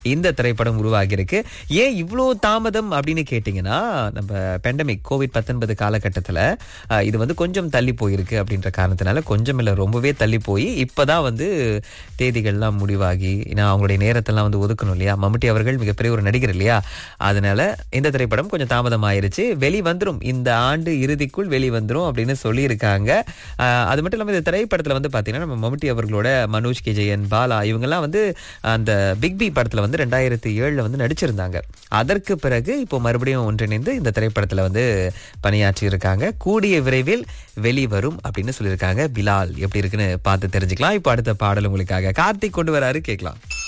இந்த திரைப்படம் உருவாகியிருக்கு ஏன் இவ்வளோ தாமதம் அப்படின்னு கேட்டிங்கன்னா நம்ம பெண்டமிக் கோவிட் பத்தொன்பது காலகட்டத்தில் இது வந்து கொஞ்சம் தள்ளி போயிருக்கு அப்படின்ற காரணத்தினால கொஞ்சம் இல்லை ரொம்பவே தள்ளி போய் இப்போதான் வந்து தேதிகள்லாம் முடிவாகி ஏன்னா அவங்களுடைய நேரத்தெல்லாம் வந்து ஒதுக்கணும் இல்லையா மம்முட்டி அவர்கள் மிகப்பெரிய ஒரு நடிகர் இல்லையா அதனால இந்த திரைப்படம் கொஞ்சம் தாமதம் ஆயிருச்சு வெளி வந்துடும் இந்த ஆண்டு இறுதிக்குள் வெளி வந்துடும் அப்படின்னு சொல்லியிருக்காங்க ஆஹ் அது மட்டும் இல்லாமல் இந்த திரைப்படத்தில் வந்து பார்த்தீங்கன்னா நம்ம மம்முட்டி அவர்களோட மனோஜ் கே ஜெயன் பாலா இவங்கெல்லாம் வந்து அந்த பிக் பி படத்தில் வந்து ரெண்டாயிரத்தி ஏழில் வந்து நடிச்சிருந்தாங்க அதற்கு பிறகு இப்போ மறுபடியும் ஒன்றிணைந்து இந்த திரைப்படத்தில் வந்து பணியாற்றி இருக்காங்க கூடிய விரைவில் வெளிவரும் அப்படின்னு சொல்லியிருக்காங்க பிலால் எப்படி இருக்குன்னு பார்த்து தெரிஞ்சுக்கலாம் இப்போ அடுத்த பாடல் உங்களுக்காக கார்த்திக் கொண்டு வராரு கேட்கலாம்